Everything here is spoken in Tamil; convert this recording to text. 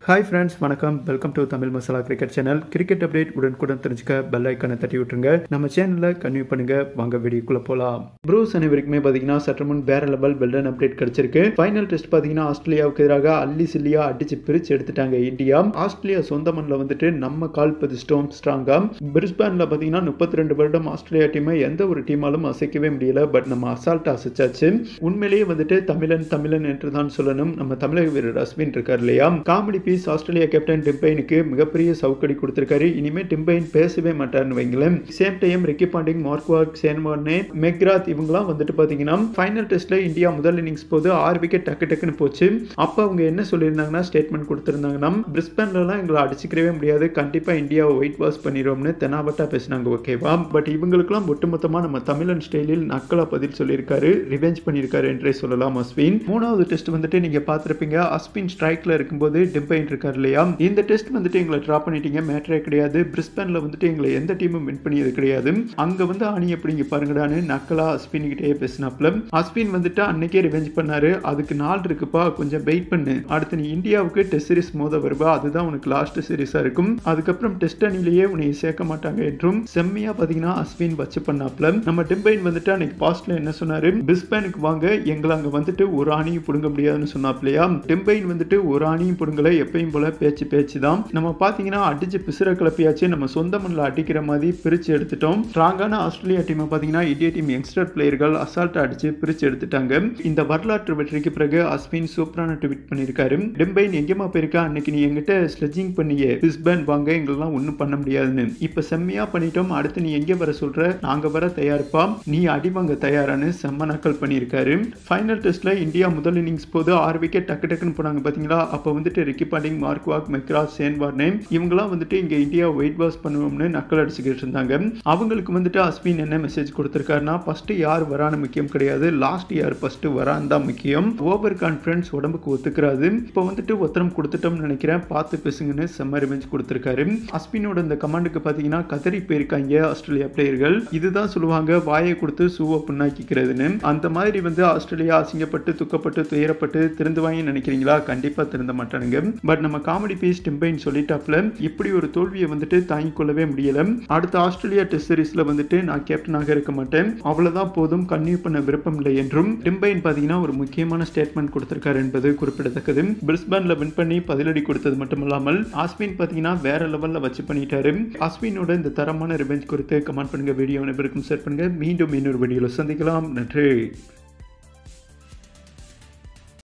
ஹாய் ஃப்ரெண்ட்ஸ் வணக்கம் welcome to Tamil masala cricket channel cricket update உடனுக்குடன் தெரிஞ்சுக்க பெல் ஐக்கானை தட்டி விட்டுருங்க நம்ம சேனலில் கன்வியூ பண்ணுங்க வாங்க வீடியோக்குள்ள போகலாம் ப்ரூஸ் அனைவருக்குமே பார்த்தீங்கன்னா சற்று முன் வேற லெவல் பெல்டன் அப்டேட் கிடைச்சிருக்கு ஃபைனல் டெஸ்ட் பார்த்தீங்கன்னா ஆஸ்திரேலியாவுக்கு எதிராக அள்ளி சில்லியா அடிச்சு பிரிச்சு எடுத்துட்டாங்க இந்தியா ஆஸ்திரேலியா சொந்த மண்ணில் வந்துட்டு நம்ம கால் பதிச்சிட்டோம் ஸ்ட்ராங்கா பிரிஸ்பேனில் பார்த்தீங்கன்னா முப்பத்தி ரெண்டு வருடம் ஆஸ்திரேலியா டீமை எந்த ஒரு டீமாலும் அசைக்கவே முடியல பட் நம்ம அசால்ட் அசைச்சாச்சு உண்மையிலேயே வந்துட்டு தமிழன் தமிழன் என்று தான் சொல்லணும் நம்ம தமிழக வீரர் அஸ்வின் இருக்கார் இல்லையா காமெடி பீஸ் ஆஸ்திரேலியா கேப்டன் டிம்பைனுக்கு மிகப்பெரிய சவுக்கடி கொடுத்திருக்காரு இனிமே டிம்பைன் பேசவே மாட்டார்னு வைங்களேன் same time Ricky Ponting Mark Waugh Shane Warne McGrath இவங்கலாம் வந்துட்டு பாத்தீங்கன்னா ஃபைனல் டெஸ்ட்ல இந்தியா முதல் இன்னிங்ஸ் போது ஆறு விக்கெட் டக்கு டக்குன்னு போச்சு அப்ப அவங்க என்ன சொல்லியிருந்தாங்கன்னா ஸ்டேட்மெண்ட் கொடுத்திருந்தாங்கன்னா பிரிஸ்பேன்லாம் எங்களை அடிச்சுக்கவே முடியாது கண்டிப்பா இந்தியாவை ஒயிட் வாஷ் பண்ணிடுவோம்னு தெனாவட்டா பேசினாங்க ஓகேவா பட் இவங்களுக்குலாம் ஒட்டுமொத்தமா நம்ம தமிழன் ஸ்டைலில் நக்கலா பதில் சொல்லியிருக்காரு ரிவெஞ்ச் பண்ணியிருக்காரு என்றே சொல்லலாம் அஸ்வின் மூணாவது டெஸ்ட் வந்துட்டு நீங்க பார்த்திருப்பீங்க அஸ்வின் ஸ்ட்ரைக்ல இருக்கும்போது டிம்பைன் இருக்கார் இல்லையா இந்த டெஸ்ட் வந்துட்டு எங்களை ட்ரா பண்ணிட்டீங்க மேட்டரே கிடையாது பிரிஸ்பேன்ல வந்துட்டு எங்களை எந்த டீமும் வின் பண்ணியது கிடையாது அங்க வந்து அணி எப்படிங்க பாருங்கடான்னு நக்கலா அஸ்வின் கிட்டே பேசினாப்ல அஸ்வின் வந்துட்டு அன்னைக்கே ரிவெஞ்ச் பண்ணாரு அதுக்கு நாள் இருக்குப்பா கொஞ்சம் வெயிட் பண்ணு அடுத்து நீ இந்தியாவுக்கு டெஸ்ட் சீரிஸ் மோத வருவா அதுதான் உனக்கு லாஸ்ட் சீரிஸா இருக்கும் அதுக்கப்புறம் டெஸ்ட் அணிலேயே உன்னை சேர்க்க மாட்டாங்க என்றும் செம்மையா பாத்தீங்கன்னா அஸ்வின் வச்சு பண்ணாப்ல நம்ம டிம்பைன் வந்துட்டு அன்னைக்கு பாஸ்ட்ல என்ன சொன்னாரு பிரிஸ்பேனுக்கு வாங்க எங்களை அங்க வந்துட்டு ஒரு அணியும் புடுங்க முடியாதுன்னு சொன்னாப்லையா டிம்பைன் வந்துட்டு ஒரு அணியும் புடுங்கல எப்பயும் போல பேச்சு பேச்சு தான் நம்ம பாத்தீங்கன்னா அடிச்சு பிசுற கிளப்பியாச்சு நம்ம சொந்த மண்ணில் அடிக்கிற மாதிரி பிரிச்சு எடுத்துட்டோம் ஸ்ட்ராங்கான ஆஸ்திரேலியா டீமை பாத்தீங்கன்னா இந்திய டீம் யங்ஸ்டர் பிளேயர்கள் அசால்ட்டா அடிச்சு பிரிச்சு எடுத்துட்டாங்க இந்த வரலாற்று வெற்றிக்கு பிறகு அஸ்வின் சூப்பரான ட்வீட் பண்ணியிருக்காரு டிம்பைன் எங்கேமா போயிருக்கா அன்னைக்கு நீ எங்கிட்ட ஸ்லெஜிங் பண்ணியே பிஸ்பேன் வாங்க எங்களெல்லாம் ஒன்றும் பண்ண முடியாதுன்னு இப்ப செம்மையா பண்ணிட்டோம் அடுத்து நீ எங்கே வர சொல்ற நாங்க வர தயாரிப்பா நீ அடி வாங்க தயாரான்னு செம்ம நக்கல் பண்ணியிருக்காரு ஃபைனல் டெஸ்ட்ல இந்தியா முதல் இன்னிங்ஸ் போது ஆறு விக்கெட் டக்கு டக்குன்னு போனாங்க பாத்தீங்களா அப்போ வந்துட்டு Ricky Ponting Mark Waugh McGrath Shane Warne இவங்கெல்லாம் வந்துட்டு இங்க இந்தியா வெயிட் வாஷ் பண்ணுவோம்னு நக்கல் அடிச்சுக்கிட்டு இருந்தாங்க அவங்களுக்கு வந்துட்டு அஸ்வின் என்ன மெசேஜ் கொடுத்திருக்காருன்னா ஃபர்ஸ்ட் யார் வரான்னு முக்கியம் கிடையாது லாஸ்ட் யார் ஃபர்ஸ்ட் வரான்னு தான் முக்கியம் ஓவர் கான்ஃபிடன்ஸ் உடம்புக்கு ஒத்துக்கிறாது இப்போ வந்துட்டு ஒத்தரம் கொடுத்துட்டோம்னு நினைக்கிறேன் பார்த்து பேசுங்கன்னு செம்ம ரிவெஞ்ச் கொடுத்திருக்காரு அஸ்வினோட இந்த கமாண்டுக்கு பார்த்தீங்கன்னா கதறி போயிருக்காங்க ஆஸ்திரேலியா பிளேயர்கள் இதுதான் சொல்லுவாங்க வாயை கொடுத்து சூவை புண்ணாக்கிக்கிறதுன்னு அந்த மாதிரி வந்து ஆஸ்திரேலியா அசிங்கப்பட்டு துக்கப்பட்டு துயரப்பட்டு திருந்துவாங்கன்னு நினைக்கிறீங்களா கண்டிப்பா திருந்த மாட்டானுங்க பட் நம்ம காமெடி பீஸ் டிம்பைன் சொல்லிட்டாப்ல இப்படி ஒரு தோல்வியை வந்துட்டு தாங்கிக் கொள்ளவே முடியல அடுத்த ஆஸ்திரேலியா டெஸ்ட் சீரீஸ்ல வந்துட்டு நான் கேப்டனாக இருக்க மாட்டேன் அவ்வளவுதான் போதும் கன்னியூ பண்ண விருப்பம் இல்லை என்றும் டிம்பைன் பாத்தீங்கன்னா ஒரு முக்கியமான ஸ்டேட்மெண்ட் கொடுத்திருக்காரு என்பது குறிப்பிடத்தக்கது பிரிஸ்பேன்ல வின் பண்ணி பதிலடி கொடுத்தது மட்டுமல்லாமல் அஸ்வின் பாத்தீங்கன்னா வேற லெவல்ல வச்சு பண்ணிட்டாரு அஸ்வினோட இந்த தரமான ரிவெஞ்ச் குறித்து கமெண்ட் பண்ணுங்க வீடியோ அனைவருக்கும் ஷேர் பண்ணுங்க மீண்டும் இன்னொரு வீடியோல சந்திக்கலாம் நன்றி